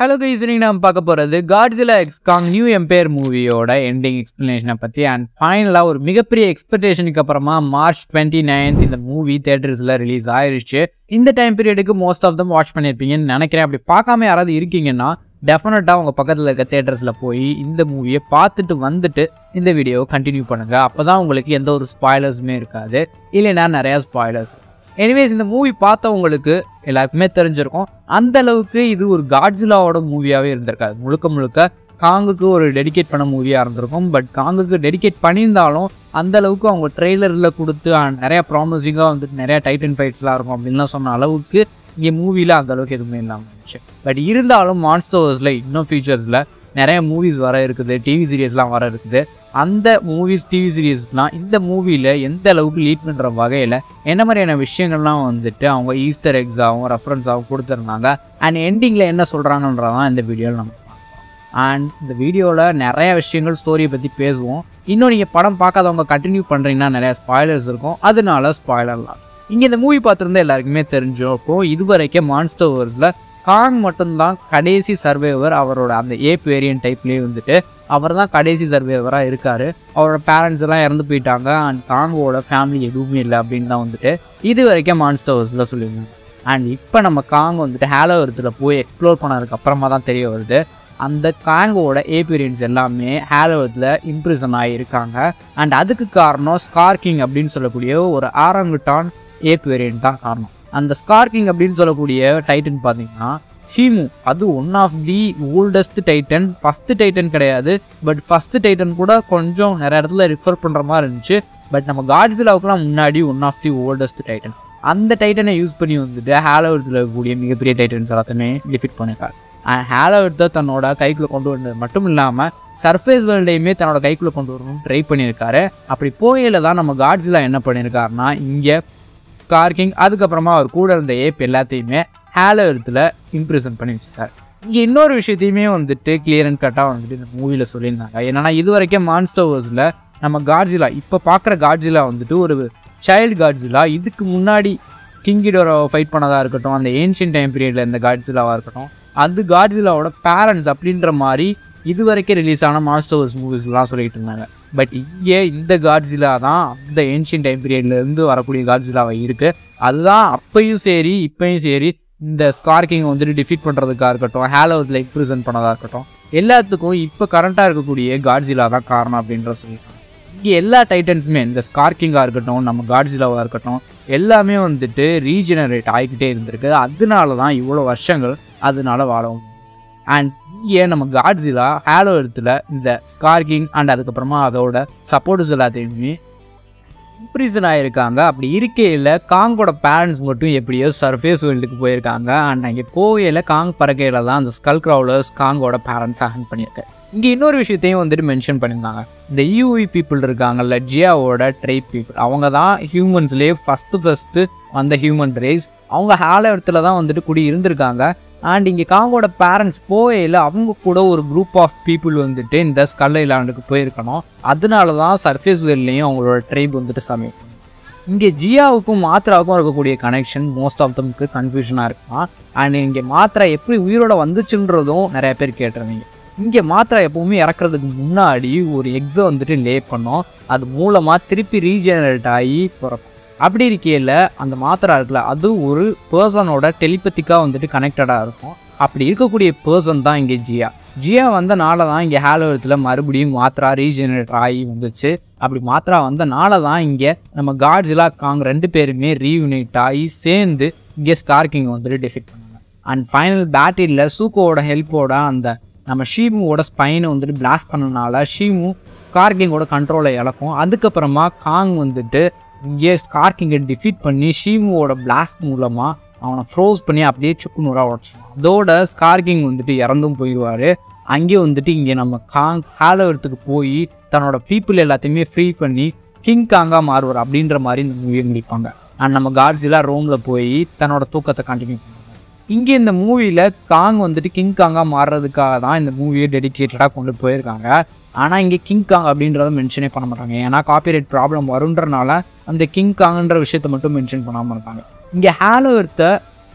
hello guys இன்னைக்கு நம்ம பார்க்க போகிறது Godzilla x Kong new empire மூவியோட எண்டிங் எக்ஸ்ப்ளனேஷனை பற்றி அண்ட் ஃபைனலாக ஒரு மிகப்பெரிய எக்ஸ்பெக்டேஷனுக்கு அப்புறமா மார்ச் டுவெண்ட்டி நைன்த் இந்த மூவி தேட்டர்ஸில் ரிலீஸ் ஆயிருச்சு இந்த டைம் பீரியடுக்கு மோஸ்ட் ஆஃப் தம் வாட்ச் பண்ணியிருப்பீங்கன்னு நினைக்கிறேன் அப்படி பார்க்காம யாராவது இருக்கீங்கன்னா டெஃபினட்டாக உங்கள் பக்கத்தில் இருக்க தேட்டர்ஸில் போய் இந்த மூவியை பார்த்துட்டு வந்துட்டு இந்த வீடியோவை கண்டினியூ பண்ணுங்கள் அப்போ தான் உங்களுக்கு எந்த ஒரு ஸ்பாய்லர்ஸுமே இருக்காது இல்லைன்னா நிறையா ஸ்பாய்லர்ஸ் எனிவேஸ் இந்த மூவி பார்த்தவங்களுக்கு எல்லாருக்குமே தெரிஞ்சிருக்கும் அந்த அளவுக்கு இது ஒரு காட்ஜிலாவோட மூவியாகவே இருந்திருக்காது முழுக்க முழுக்க காங்குக்கு ஒரு டெடிகேட் பண்ண மூவியாக இருந்திருக்கும் பட் காங்குக்கு டெடிகேட் பண்ணியிருந்தாலும் அந்த அளவுக்கு அவங்க ட்ரெய்லரில் கொடுத்து அஹ், நிறைய ப்ராமிசிங்காக வந்துட்டு நிறைய டைட்டன் ஃபைட்ஸ்லாம் இருக்கும் அப்படின்லாம் சொன்ன அளவுக்கு இங்கே மூவியில் அந்த அளவுக்கு எதுவுமே இல்லாமல் இருந்துச்சு பட் இருந்தாலும் மான்ஸ்டர்ஸில் இன்னும் ஃபியூச்சர்ஸில் நிறைய மூவிஸ் வர இருக்குது டிவி சீரியஸ்லாம் வர இருக்குது அந்த மூவிஸ் டிவி சீரியஸ்லாம் இந்த மூவியில் எந்த அளவுக்கு லீட் பண்ணுற வகையில் என்ன மாதிரியான விஷயங்கள்லாம் வந்துட்டு அவங்க ஈஸ்டர் எக்ஸாகவும் ரெஃபரன்ஸாகவும் கொடுத்துருந்தாங்க அண்ட் எண்டிங்கில் என்ன சொல்கிறாங்கன்றதான் இந்த வீடியோவில் நம்ம அண்ட் இந்த வீடியோவில் நிறைய விஷயங்கள் ஸ்டோரியை பற்றி பேசுவோம் இன்னும் நீங்கள் படம் பார்க்காதவங்க கண்டினியூ பண்ணுறீங்கன்னா நிறைய ஸ்பாய்லர்ஸ் இருக்கும் அதனால ஸ்பாய்லர்லாம் இங்கே இந்த மூவி பார்த்துருந்தா எல்லாருக்குமே தெரிஞ்சிருக்கும் இதுவரைக்கும் மான்ஸ்டர் வேர்ஸில் காங் மட்டும்தான் கடைசி சர்வேவர் அவரோட அந்த ஏப் வேரியன்ட் டைப்லேயே வந்துட்டு அவர் தான் கடைசி சர்வேவராக இருக்கார் அவரோட பேரண்ட்ஸ் எல்லாம் இறந்து போயிட்டாங்க அண்ட் காங்கோட ஃபேமிலி எதுவுமே இல்லை அப்படின்னு தான் வந்துட்டு இது வரைக்கும் மான்ஸ்டர் வேர்ஸில் சொல்லியிருந்தாங்க அண்ட் இப்போ நம்ம காங் வந்துட்டு ஹேலோ எர்த்தில் போய் எக்ஸ்ப்ளோர் பண்ணதுக்கு அப்புறமா தான் தெரிய வருது அந்த காங்கோட ஏபீரியன்ஸ் எல்லாமே ஹேலோவத்தில் இம்ப்ரிசன் ஆகியிருக்காங்க அண்ட் அதுக்கு காரணம் ஸ்கார்கிங் அப்படின்னு சொல்லக்கூடிய ஒரு ஆரங்குட்டான் ஏப் வேரியன்ட் தான் காரணம் அந்த ஸ்கார்கிங் அப்படின்னு சொல்லக்கூடிய டைட்டன் பார்த்தீங்கன்னா ஷீமு அது one of the oldest titan first titan கிடையாது பட் ஃபஸ்ட்டு டைட்டன் கூட கொஞ்சம் நிறைய இடத்துல ரிஃபர் பண்ணுற மாதிரி இருந்துச்சு பட் நம்ம காட்ஸிலாவுக்குலாம் முன்னாடி one of the oldest titan அந்த டைட்டனை யூஸ் பண்ணி வந்துட்டு ஹேலோவத்தில் இருக்கக்கூடிய மிகப்பெரிய டைட்டன்ஸ் எல்லாத்தையுமே டிஃபிட் பண்ணியிருக்காரு அண்ட் ஹேலோவத்தை தன்னோட கைக்குள்ளே கொண்டு வந்தது மட்டும் இல்லாமல் சர்ஃபேஸ் வேர்ல்டையுமே தன்னோட கைக்குள்ளே கொண்டு வரணும்னு ட்ரை பண்ணியிருக்காரு அப்படி போகையில் தான் நம்ம காட்ஸிலா என்ன பண்ணியிருக்காருன்னா இங்கே ஸ்கார்கிங் அதுக்கப்புறமா அவர் கூட இருந்த ஏப் எல்லாத்தையுமே ஹேலோ இடத்துல இம்ப்ரெசன் பண்ணி வச்சுருக்காரு இங்கே இன்னொரு விஷயத்தையுமே வந்துட்டு கிளியர் அண்ட் கட்டாக வந்துட்டு இந்த மூவியில் சொல்லியிருந்தாங்க என்னன்னா இது வரைக்கும் மான்ஸ்டர்ஸில் நம்ம காட்ஜிலா இப்போ பார்க்குற காட்ஜிலா வந்துட்டு ஒரு சைல்டு காட்ஜிலா இதுக்கு முன்னாடி கிங்கிடோரை ஃபைட் பண்ணதாக இருக்கட்டும் அந்த ஏன்ஷியன் டைம் பீரியடில் இந்த காட்ஜிலாவாக இருக்கட்டும் அது காட்ஜிலாவோட பேரண்ட்ஸ் அப்படின்ற மாதிரி இது வரைக்கும் ரிலீஸ் ஆன மாஸ்டர்ஸ் மூவிஸ்லாம் சொல்லிட்டு இருந்தாங்க பட் இங்கே இந்த காட்ஜிலா தான் அந்த ஏன்ஷியன் டைம் பீரியட்லேருந்து வரக்கூடிய காட்ஜிலாவை இருக்குது அதுதான் அப்பையும் சரி இப்பயும் சரி இந்த ஸ்கார்கிங் வந்துட்டு டிஃபீட் பண்ணுறதுக்காக இருக்கட்டும் ஹேலோவில் இம்ப்ரிசன்ட் பண்ணதாக இருக்கட்டும் எல்லாத்துக்கும் இப்போ கரண்ட்டாக இருக்கக்கூடிய காட்ஜிலா தான் காரணம் அப்படின்ற சொல்லியிருக்காங்க இங்கே எல்லா டைட்டன்ஸுமே இந்த ஸ்கார்கிங்காக இருக்கட்டும் நம்ம காட்ஜிலாவாக இருக்கட்டும் எல்லாமே வந்துட்டு ரீஜெனரேட் ஆகிக்கிட்டே இருந்திருக்கு அதனால தான் இவ்வளோ வருஷங்கள் அதனால வாழவும் அண்ட் இங்கே நம்ம காட்ஸிலா ஹேலோ இடத்துல இந்த ஸ்கார்கிங் அண்ட் அதுக்கப்புறமா அதோட சப்போர்ட்ஸ் எல்லாத்தையுமே இம்ப்ரீசன் ஆகிருக்காங்க அப்படி இருக்கையில் காங்கோட பேரண்ட்ஸ் மட்டும் எப்படியோ சர்ஃபேஸ் வேர்ல்டுக்கு போயிருக்காங்க அண்ட் அங்கே போகையில் காங் பறக்கையில் தான் அந்த ஸ்கல் க்ரௌலர்ஸ் காங்கோட பேரண்ட்ஸை ஹேண்ட் பண்ணியிருக்கு இங்கே இன்னொரு விஷயத்தையும் வந்துட்டு மென்ஷன் பண்ணியிருந்தாங்க இந்த யூவி பீப்புள் இருக்காங்கல்ல ஜியாவோட ட்ரைப் பீப்புள் அவங்க தான் ஹியூமன்ஸ்லேயே ஃபஸ்ட்டு ஃபஸ்ட்டு வந்த ஹியூமன் ரேஸ் அவங்க ஹேல இடத்துல தான் வந்துட்டு குடி இருந்திருக்காங்க அண்ட் இங்கே காங்கோட பேரண்ட்ஸ் போகையில் அவங்க கூட ஒரு குரூப் ஆஃப் பீப்புள் வந்துட்டு இந்த ஸ்கல் ஐலாண்டுக்கு போயிருக்கணும் அதனால தான் சர்ஃபேஸ் வேர்ல்லையும் அவங்களோட ட்ரைப் வந்துட்டு சமைக்கும் இங்கே ஜியாவுக்கும் மாத்ராவுக்கும் இருக்கக்கூடிய கனெக்ஷன் மோஸ்ட் ஆஃப் தம்க்கு கன்ஃபியூஷனாக இருக்கும் அண்ட் இங்கே மாத்ரா எப்படி உயிரோட வந்துச்சுன்றதும் நிறைய பேர் கேட்டிருந்தீங்க இங்கே மாத்ரா எப்பவுமே இறக்குறதுக்கு முன்னாடி ஒரு எக்ஸை வந்துட்டு லே பண்ணோம் அது மூலமாக திருப்பி ரீஜெனரேட் ஆகி பிறக்கும் அப்படி இருக்கையில் அந்த மாத்திரை இருக்குல்ல அது ஒரு பர்சனோட டெலிபத்திக்காக வந்துட்டு கனெக்டடாக இருக்கும் அப்படி இருக்கக்கூடிய பர்சன் தான் இங்கே ஜியா ஜியா வந்தனால தான் இங்கே ஹேலோவத்தில் மறுபடியும் மாத்ரா ரீஜெனரேட் ஆகி வந்துச்சு அப்படி மாத்ரா வந்தனால தான் இங்கே நம்ம காட்ஜிலா காங் ரெண்டு பேருமே ரீயூனைட் ஆகி சேர்ந்து இங்கே ஸ்கார்கிங் வந்துட்டு டெஃபிட் பண்ணாங்க அண்ட் ஃபைனல் பேட்டில் சூக்கோவோட ஹெல்ப்போட அந்த நம்ம ஷீமுவோட ஸ்பைனை வந்துட்டு பிளாஸ்ட் பண்ணனால ஷீமு ஸ்கார்கிங்கோட கண்ட்ரோலை இழக்கும் அதுக்கப்புறமா காங் வந்துட்டு இங்கே ஸ்கார்கிங்கை டிஃபீட் பண்ணி ஷீமுவோட பிளாஸ்ட் மூலமாக அவனை ஃப்ரோஸ் பண்ணி அப்படியே சுக்கு நூறாக உடச்சிடும் அதோட ஸ்கார்கிங் வந்துட்டு இறந்தும் போயிடுவார் அங்கே வந்துட்டு இங்கே நம்ம காங் ஹேலோவரத்துக்கு போய் தன்னோட பீப்புள் எல்லாத்தையுமே ஃப்ரீ பண்ணி கிங் காங்காக மாறுவார் அப்படின்ற மாதிரி இந்த மூவியை முடிப்பாங்க அண்ட் நம்ம காட்ஸிலாம் ரோமில் போய் தன்னோட தூக்கத்தை கண்டினியூ பண்ணுவாங்க இங்கே இந்த மூவியில் காங் வந்துட்டு கிங் காங்காக மாறுறதுக்காக தான் இந்த மூவியை டெடிக்கேட்டடாக கொண்டு போயிருக்காங்க ஆனால் இங்கே கிங் காங் அப்படின்றத மென்ஷனே பண்ண மாட்டாங்க ஏன்னா காப்பிரைட் ப்ராப்ளம் வருன்றனால அந்த கிங் காங்ன்ற விஷயத்த மட்டும் மென்ஷன் பண்ணாமல் இருக்காங்க இங்கே ஹேலோ இருத்த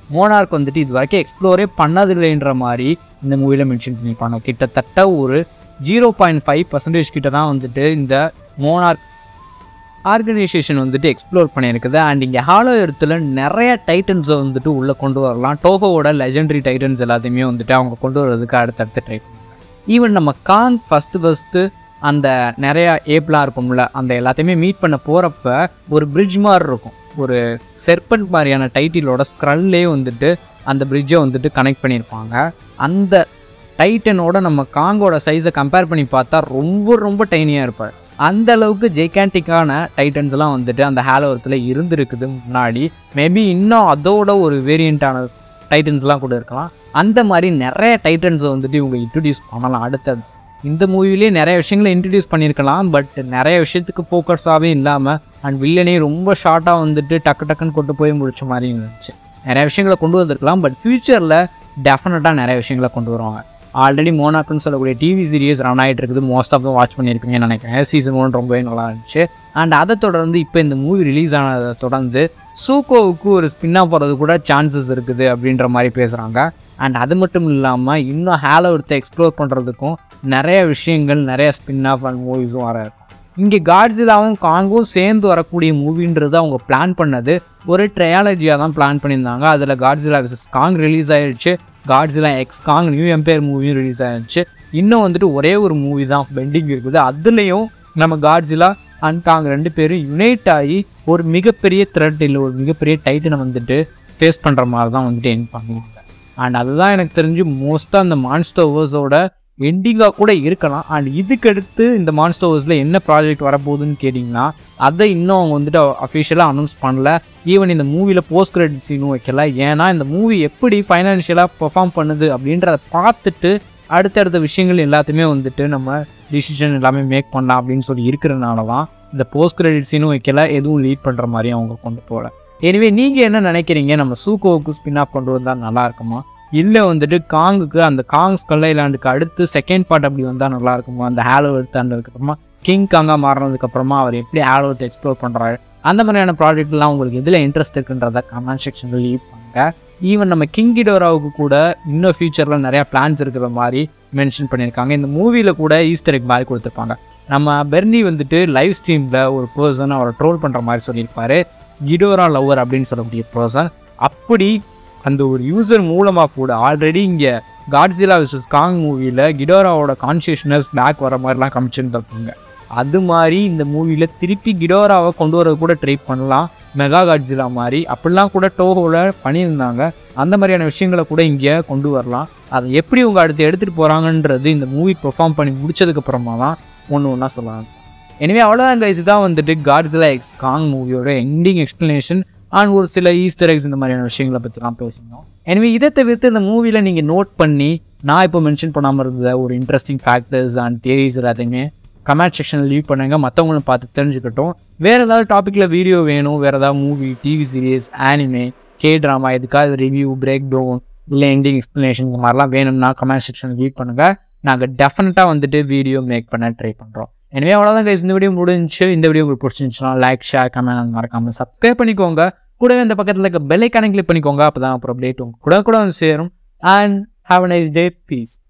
மோனார்க் வந்துட்டு இது வரைக்கும் எக்ஸ்ப்ளோரே பண்ணதில்லைன்ற மாதிரி இந்த மூவியில் மென்ஷன் பண்ணியிருப்பாங்க கிட்டத்தட்ட ஒரு ஜீரோ பாயிண்ட் ஃபைவ் பர்சன்டேஜ் கிட்ட தான் வந்துட்டு இந்த மோனார்க் ஆர்கனைசேஷன் வந்துட்டு எக்ஸ்ப்ளோர் பண்ணியிருக்குது அண்ட் இங்கே ஹாலோ எர்த்தில் நிறைய டைட்டன்ஸை வந்துட்டு உள்ளே கொண்டு வரலாம் டோகோவோட லெஜெண்டரி டைட்டன்ஸ் எல்லாத்தையுமே வந்துட்டு அவங்க கொண்டு வர்றதுக்கு அடுத்தடுத்து ட்ரை பண்ணுவாங்க ஈவன் நம்ம காங் ஃபஸ்ட்டு ஃபஸ்ட்டு அந்த நிறையா ஏப்லாம் இருக்கும்ல அந்த எல்லாத்தையுமே மீட் பண்ண போகிறப்ப ஒரு பிரிட்ஜ் மாதிரி இருக்கும் ஒரு செர்பன்ட் மாதிரியான டைட்டிலோட ஸ்க்ரல்லே வந்துட்டு அந்த பிரிட்ஜை வந்துட்டு கனெக்ட் பண்ணியிருப்பாங்க அந்த டைட்டனோட நம்ம காங்கோட சைஸை கம்பேர் பண்ணி பார்த்தா ரொம்ப ரொம்ப டைனியாக இருப்பார் அந்த அளவுக்கு ஜெய்காண்டிக்கான டைட்டன்ஸ்லாம் வந்துட்டு அந்த ஹேலோரத்தில் இருந்திருக்குது முன்னாடி மேபி இன்னும் அதோட ஒரு வேரியண்ட்டான டைட்டன்ஸ்லாம் கூட இருக்கலாம் அந்த மாதிரி நிறைய டைட்டன்ஸை வந்துட்டு இவங்க இன்ட்ரடியூஸ் பண்ணலாம் அடுத்தது இந்த மூவிலேயே நிறைய விஷயங்களை இன்ட்ரடியூஸ் பண்ணியிருக்கலாம் பட் நிறைய விஷயத்துக்கு ஃபோக்கஸாகவே இல்லாமல் அண்ட் வில்லனே ரொம்ப ஷார்ட்டாக வந்துட்டு டக்கு டக்குன்னு கொண்டு போய் முடிச்ச மாதிரி இருந்துச்சு நிறைய விஷயங்களை கொண்டு வந்திருக்கலாம் பட் ஃப்யூச்சரில் டெஃபினட்டாக நிறைய விஷயங்களை கொண்டு வருவாங்க ஆல்ரெடி மோனாக்குன்னு சொல்லக்கூடிய டிவி சீரிஸ் ரன் ஆகிட்டு இருக்குது மோஸ்ட் ஆஃப் வாட்ச் பண்ணியிருப்பீங்கன்னு நினைக்கிறேன் சீசன் ஒன் ரொம்பவே நல்லா இருந்துச்சு அண்ட் அதை தொடர்ந்து இப்போ இந்த மூவி ரிலீஸ் ஆனதை தொடர்ந்து சூக்கோவுக்கு ஒரு ஸ்பின்னாக போகிறது கூட சான்சஸ் இருக்குது அப்படின்ற மாதிரி பேசுகிறாங்க அண்ட் அது மட்டும் இல்லாமல் இன்னும் ஹேலோ எடுத்து எக்ஸ்ப்ளோர் பண்ணுறதுக்கும் நிறைய விஷயங்கள் நிறைய ஸ்பின் ஆஃப் அண்ட் மூவிஸும் வர இருக்கும் இங்கே காட்ஸிலாவும் காங்கும் சேர்ந்து வரக்கூடிய மூவின்றது அவங்க பிளான் பண்ணது ஒரு ட்ரையாலஜியாக தான் பிளான் பண்ணியிருந்தாங்க அதில் காட்ஸிலா விசஸ் காங் ரிலீஸ் ஆயிடுச்சு Godzilla x Kong new Empire மூவியும் ரிலீஸ் ஆயிடுச்சு இன்னும் வந்துட்டு ஒரே ஒரு மூவி தான் பெண்டிங் இருக்குது அதுலேயும் நம்ம காட்ஸிலா அண்ட் காங் ரெண்டு பேரும் யுனைட் ஆகி ஒரு மிகப்பெரிய த்ரெட் இல்லை ஒரு மிகப்பெரிய டைட்டனை வந்துட்டு ஃபேஸ் பண்ணுற மாதிரி தான் வந்துட்டு என் பண்ணுவாங்க அண்ட் அதுதான் எனக்கு தெரிஞ்சு மோஸ்ட்டாக அந்த மான்ஸ்டோவர்ஸோட எண்டிங்காக கூட இருக்கலாம் அண்ட் இதுக்கடுத்து இந்த மான்ஸ்டோவர்ஸில் என்ன ப்ராஜெக்ட் வரப்போகுதுன்னு கேட்டிங்கன்னா அதை இன்னும் அவங்க வந்துட்டு அஃபிஷியலாக அனௌன்ஸ் பண்ணல ஈவன் இந்த மூவியில் போஸ்ட் கிரெடிட் சீனும் வைக்கல ஏன்னா இந்த மூவி எப்படி ஃபைனான்ஷியலாக பெர்ஃபார்ம் பண்ணுது அப்படின்றத பார்த்துட்டு அடுத்தடுத்த விஷயங்கள் எல்லாத்தையுமே வந்துட்டு நம்ம டிசிஷன் எல்லாமே மேக் பண்ணலாம் அப்படின்னு சொல்லி இருக்கிறனால தான் இந்த போஸ்ட் கிரெடிட் சீனும் வைக்கல எதுவும் லீட் பண்ணுற மாதிரி அவங்க கொண்டு போகல எனவே நீங்கள் என்ன நினைக்கிறீங்க நம்ம சூக்கோவுக்கு ஸ்பின் ஆஃப் கொண்டு வந்தால் நல்லா இருக்குமா இல்லை வந்துட்டு காங்குக்கு அந்த காங் ஸ்கல் ஐலாண்டுக்கு அடுத்து செகண்ட் பார்ட் அப்படி வந்தால் நல்லா இருக்குமா அந்த ஹேலோ எடுத்தாண்டதுக்கப்புறமா கிங் காங்காக மாறினதுக்கப்புறமா அவர் எப்படி ஹேலோ எடுத்து எக்ஸ்ப்ளோர் பண்ணுறாரு அந்த மாதிரியான ப்ராஜெக்ட்லாம் உங்களுக்கு எதில் இன்ட்ரெஸ்ட் இருக்குன்றத கமெண்ட் செக்ஷனில் லீவ் பண்ணுங்க ஈவன் நம்ம கிங் கிடோராவுக்கு கூட இன்னும் ஃபியூச்சரில் நிறையா பிளான்ஸ் இருக்கிற மாதிரி மென்ஷன் பண்ணியிருக்காங்க இந்த மூவியில் கூட ஈஸ்டர் எக் மாதிரி கொடுத்துருப்பாங்க நம்ம பெர்னி வந்துட்டு லைவ் ஸ்ட்ரீமில் ஒரு பர்சன் அவரை ட்ரோல் பண்ணுற மாதிரி சொல்லியிருப்பாரு கிடோரா லவ்வர் அப்படின்னு சொல்லக்கூடிய பர்சன் அப்படி அந்த ஒரு யூசர் மூலமாக கூட ஆல்ரெடி இங்கே காட்ஸிலா விசஸ் காங் மூவியில் கிடோராவோட கான்சியஸ்னஸ் பேக் வர மாதிரிலாம் காமிச்சிருந்துருப்பாங்க அது மாதிரி இந்த மூவியில் திருப்பி கிடோராவை கொண்டு வர கூட ட்ரை பண்ணலாம் மெகா காட்ஸிலா மாதிரி அப்படிலாம் கூட டோஹோவில் பண்ணியிருந்தாங்க அந்த மாதிரியான விஷயங்களை கூட இங்கே கொண்டு வரலாம் அதை எப்படி இவங்க அடுத்து எடுத்துகிட்டு போகிறாங்கன்றது இந்த மூவி பெர்ஃபார்ம் பண்ணி முடிச்சதுக்கப்புறமா தான் ஒன்று ஒன்றா சொல்லலாம் எனவே அவ்வளோதான் கைஸ் தான் வந்துட்டு காட்ஸிலா எக்ஸ் காங் மூவியோட எண்டிங் எக்ஸ்ப்ளனேஷன் அண்ட் ஒரு சில ஈஸ்டர் எக்ஸ் இந்த மாதிரியான விஷயங்களை பற்றிலாம் பேசினோம் எனவே இதை தவிர்த்து இந்த மூவியில் நீங்கள் நோட் பண்ணி நான் இப்போ மென்ஷன் பண்ணாமல் இருந்த ஒரு இன்ட்ரெஸ்டிங் ஃபேக்டர்ஸ் அண்ட் தியரிஸ் எல்லாத்தையுமே கமெண்ட் செக்ஷனில் லீவ் பண்ணுங்க மற்றவங்களும் பார்த்து தெரிஞ்சுக்கட்டும் வேறு ஏதாவது டாப்பிக்கில் வீடியோ வேணும் வேறு ஏதாவது movie TV series anime K drama இதுக்காக ரிவ்யூ பிரேக் டவுன் இல்லை எண்டிங் எக்ஸ்ப்ளனேஷன் இந்த மாதிரிலாம் வேணும்னா கமெண்ட் செக்ஷனில் லீவ் பண்ணுங்கள் நாங்கள் டெஃபினட்டாக வந்துட்டு வீடியோ மேக் பண்ண ட்ரை பண்ணுறோம் எனவே அவ்வளோதான் guys இந்த வீடியோ முடிஞ்சுச்சு இந்த வீடியோ உங்களுக்கு பிடிச்சிருந்துச்சுன்னா லைக் ஷேர் கமெண்ட் மறக்காமல் சப்ஸ்கிரைப் பண்ணிக்கோங்க கூடவே இந்த பக்கத்தில் இருக்க பெல் ஐக்கானை கிளிக் பண்ணிக்கோங்க அப்போ தான் அப்புறம் அப்டேட் உங்க கூட கூட வந்து சேரும் and have a nice day piece